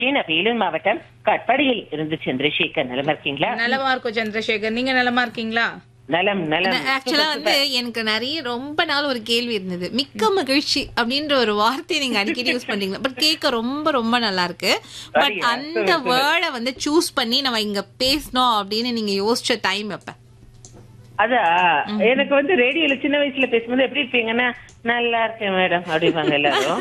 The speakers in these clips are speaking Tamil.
நான் வேலூர் மாவட்டம் கட்பாடியில் இருந்து சந்திரசேகர் நலமா இருக்கீங்களா நலமா இருக்கும் சந்திரசேகர் நீங்க நலமா இருக்கீங்களா நலம் நலம் ஆக்சுவலா வந்து எனக்கு நிறைய ரொம்ப நாள் ஒரு கேள்வி இருந்தது மிக்க மகிழ்ச்சி அப்படின்ற ஒரு வார்த்தையை நீங்க அடிக்கடி யூஸ் பண்றீங்க பட் கேட்க ரொம்ப ரொம்ப நல்லா இருக்கு பட் அப்படியா? அந்த வேர்டை வந்து சூஸ் பண்ணி நம்ம இங்க பேசணும் அப்படின்னு நீங்க யோசிச்ச டைம் எப்ப அதா எனக்கு வந்து ரேடியோல சின்ன வயசுல பேசும்போது எப்படி இருப்பீங்கன்னா நல்லா இருக்கேன் மேடம் அப்படிம்பாங்க எல்லாரும்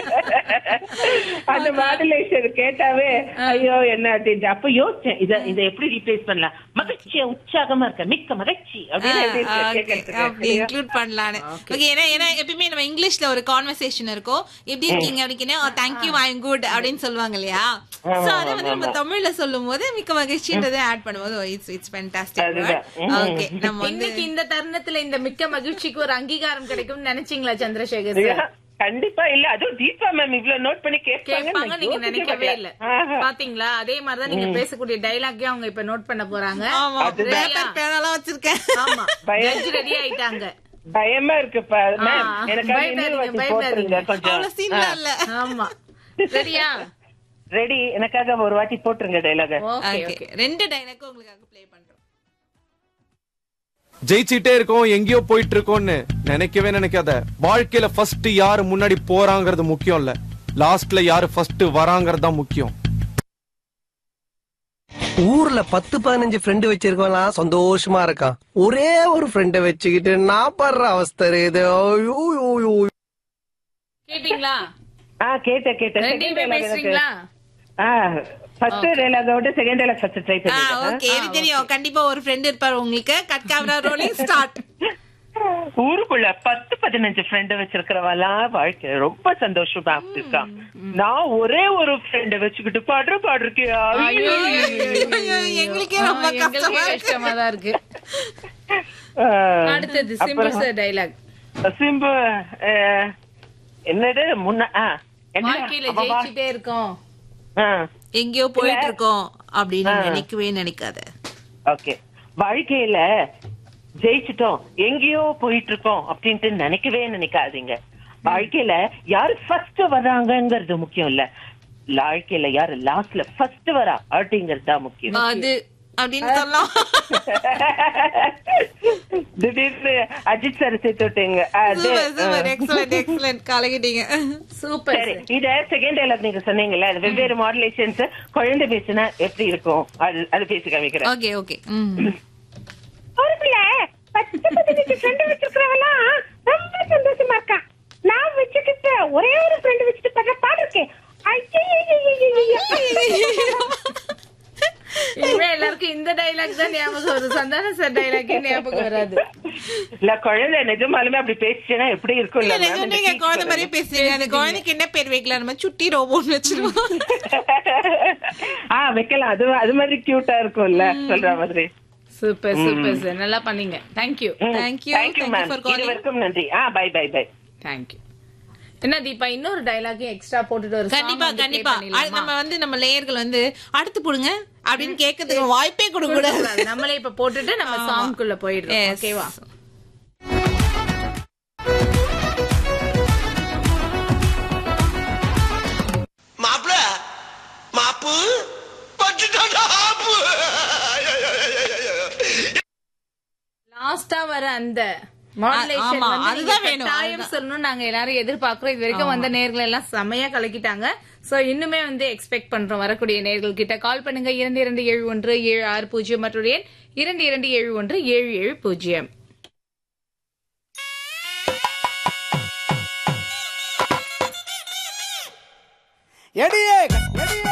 அந்த மாடுலேஷன் கேட்டாவே ஐயோ என்ன அப்படின்னு அப்ப யோசிச்சேன் இத இத எப்படி ரீப்ளேஸ் பண்ணலாம் மகிழ்ச்சியா உற்சாகமா இருக்க மிக்க மகிழ்ச்சி அப்படின்னு எப்படி இருக்கு அப்படி கேட்கறதுக்கு இன்க்ளூட் பண்ணலான்னு ஓகே ஏன்னா ஏன்னா எப்பயுமே நம்ம இங்கிலீஷ்ல ஒரு கான்வர்சேஷன் இருக்கும் எப்படி இருக்கீங்க அப்படின்னு தேங்க்யூ ஐ எம் குட் அப்படின்னு சொல்லுவாங்க இல்லையா சோ அதை வந்து நம்ம தமிழ்ல சொல்லும் போது மிக்க மகிழ்ச்சின்றதை ஆட் பண்ணும்போது இட்ஸ் இட்ஸ் ஃபேண்டாஸ்டிக் அதுதான். ஓகே நம்ம வந்து இன்னைக்கு இந்த தருணத்துல இந்த மிக்க மகிழ்ச்சிக்கு ஒரு அங்கீகாரம் கிடைக்கும்னு நினைச்சீங்களா சந்திரசேகர் ஐயா, சார் கண்டிப்பா இல்ல அதுவும் தீபா மேம் இவ்வளவு நோட் பண்ணி கேட்பாங்க கேட்பாங்க நீங்க நினைக்கவே இல்ல பாத்தீங்களா அதே மாதிரிதான் நீங்க பேசக்கூடிய டைலாக்கே அவங்க இப்ப நோட் பண்ண போறாங்க ஆமா சரியா? பேப்பர் பேனெல்லாம் வச்சிருக்கேன் ஆமா பயம். ஜட்ஜ் ரெடி ஆயிட்டாங்க பயமா இருக்குப்பா மேம் ஆ, எனக்கு பயப்படாதீங்க, இன்னொரு வாட்டி பயப்படாதீங்க. போட்டுருங்க கொஞ்சம் அவ்வளவு சீன்லாம் இல்ல ஆமா சரியா ரெடி எனக்காக ஒரு வாட்டி போட்டுருங்க டைலாக ஓகே Okay. ஓகே ரெண்டு டைலாக் உங்களுக்காக ப்ளே பண்றோம் ஜெயிச்சிட்டே இருக்கோம் எங்கேயோ போயிட்டு இருக்கோம்னு நினைக்கவே நினைக்காத வாழ்க்கையில ஃபர்ஸ்ட் யாரு முன்னாடி போறாங்கிறது முக்கியம் இல்ல லாஸ்ட்ல யாரு ஃபர்ஸ்ட் வராங்கிறது தான் முக்கியம் ஊர்ல பத்து பதினஞ்சு ஃப்ரெண்டு வச்சிருக்கவன்லாம் சந்தோஷமா இருக்கான் ஒரே ஒரு ஃப்ரெண்டை வச்சுக்கிட்டு நான் படுற அவஸ்தை இது ஐயோ, ஐயோ, ஐயோ. கேட்டீங்களா ஆ கேட்ட கேட்ட ரெண்டையுமே பேசுறீங்களா ஃபர்ஸ்ட் டைலாக விட செகண்ட் டைலாக் ஃபர்ஸ்ட் ட்ரை ஆ பண்ணுங்க ஓகே எனக்கு தெரியும் கண்டிப்பா ஒரு ஃப்ரெண்ட் இருப்பாரு உங்களுக்கு கட் கேமரா ரோலிங் ஸ்டார்ட் ஊருக்குள்ள பத்து பதினஞ்சு ஃப்ரெண்ட் வச்சிருக்கிறவெல்லாம் வாழ்க்கை ரொம்ப சந்தோஷமா இருக்கான் நான் ஒரே ஒரு ஃப்ரெண்ட வச்சுக்கிட்டு பாடுற பாடுறக்கியா எங்களுக்கே ரொம்ப ஆ, எங்களுக்கே கஷ்டமா இருக்கு கஷ்டமா தான் இருக்கு அடுத்தது சிம்பிள் சார் டைலாக் சிம்பு அஹ், என்னது முன்ன ஆ, என்ன? வாழ்க்கையில அவ வா- ஜெயிச்சுட்டே இருக்கோம் ஆ, எங்கேயோ போயிட்டு இருக்கோம் அப்படின்னு நினைக்கவே நினைக்காத ஓகே வாழ்க்கையில ஜெயிச்சிட்டோம் எங்கேயோ போயிட்டு இருக்கோம் அப்படின்ட்டு நினைக்கவே நினைக்காதீங்க வாழ்க்கையில யாரு ஃபர்ஸ்ட் வர்றாங்கங்கிறது முக்கியம் இல்ல வாழ்க்கையில யாரு லாஸ்ட்ல ஃபர்ஸ்ட் வரா அப்படிங்கிறது தான் முக்கியம் அது அப்படின்னு சொல்லலாம் திடீர்னு அஜித் சார் சேர்த்து விட்டீங்க அது சூப்பர் சூப்பர் எக்ஸலன்ட் எக்ஸலன்ட் கலகிட்டீங்க சூப்பர் சரி இத செகண்ட் டைலாக் நீங்க சொன்னீங்கல்ல அது வெவ்வேறு மாடுலேஷன்ஸ் குழந்தை பேசினா எப்படி இருக்கும் அது அது பேசி காமிக்கிறேன் ஓகே ஓகே ம் ஊருக்குள்ள பத்து பதினஞ்சு ஃப்ரெண்ட் வச்சிருக்கிறவெல்லாம் ரொம்ப சந்தோஷமா இருக்கான் நான் வச்சுக்கிட்டு ஒரே ஒரு ஃப்ரெண்ட் வச்சுட்டு பண்ற பாடு இருக்கேன் இனிமே எல்லாருக்கும் இந்த டைலாக் தான் ஞாபகம் வரும் சந்தான சார் டைலாக்கே ஞாபகம் வராது இல்ல குழந்தை நிஜமாலுமே அப்படி பேசிச்சுன்னா எப்படி இருக்கும் இல்ல, நிஜமா நீங்க குழந்தை மாதிரியே பேசுறீங்க அந்த குழந்தைக்கு என்ன பேர் வைக்கலாம் நம்ம சுட்டி ரோபோன்னு வச்சிருவோம் ஆ வைக்கலாம் அது அது மாதிரி கியூட்டா இருக்கும்ல சொல்ற மாதிரி சூப்பர் சூப்பர் சார் நல்லா பண்ணீங்க thank you Thank you. Thank you Thank you ma'am for calling. இருவருக்கும் நன்றி ஆ பை பை பை தேங்க்யூ என்ன தீபா இன்னொரு டைலாக் எக்ஸ்ட்ரா போட்டுட்டு ஒரு song கண்டிப்பா வந்து play கண்டிப்பா பண்ணிடலாமா? அது நம்ம வந்து நம்ம லேயர்கள் வந்து அடுத்து போடுங்க அப்படின்னு கேட்கறதுக்கு வாய்ப்பே கொடுக்க கூடாது கொடுக்கக்கூடாது. நம்மளே இப்ப போட்டுட்டு நம்ம ஆமா. சாங்குக்குள்ள போயிடுறோம் Yes. ஓகேவா மாப்பிள மாப்பு பட்டுட்டாடா ஆப்பு லாஸ்டா வர அந்த மாடுலேஷன் ஆமா, வந்து அதுதான் நீங்க வேணும், கட்டாயம் அதுதான். சொல்லணும் நாங்க எல்லாரும் எதிர்பார்க்கிறோம் இது வரைக்கும் வந்த நேர்கள் எல்லாம் செமையா கலக்கிட்டாங்க சோ இன்னுமே வந்து எக்ஸ்பெக்ட் பண்றோம் வரக்கூடிய நேர்கள் கிட்ட கால் பண்ணுங்க இரண்டு இரண்டு ஏழு ஒன்று ஏழு ஆறு பூஜ்ஜியம் மற்றும் எண் இரண்டு இரண்டு ஏழு ஒன்று ஏழு ஏழு பூஜ்ஜியம் எடியே எடியே